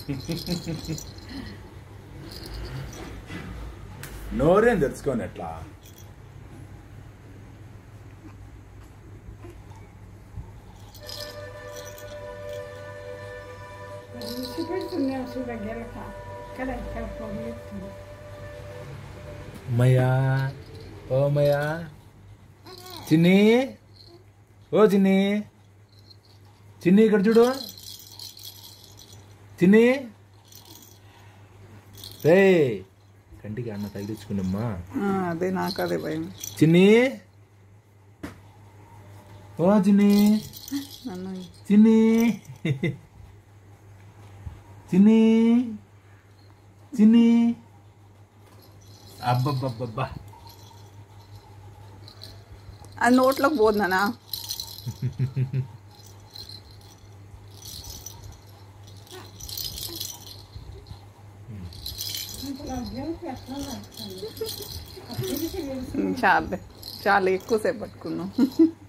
నోరేం తెరుచుకోని ఎట్లా విడిచిపెడుతున్నా చూడ గెలక ఇక్కడ ఇక్కడ పొగెత్తుంది మయా ఓ మయా చిన్ని ఓ చిన్ని చిన్ని ఇక్కడ చూడు చిన్ని రే కంటికి అన్న తగిలించుకున్నమ్మా ఆ, అదే నాకు అదే భయం చిన్ని ఓ చిన్ని నన్ను చిన్ని చిన్ని చిన్ని అబ్బబ్బబ్బబ్బా అది నోట్లోకి పోతున్నానా ఇంట్లో గెలక ఎట్లా నడుస్తుంది చాలు చాలు ఎక్కువసేపు పట్టుకున్నాం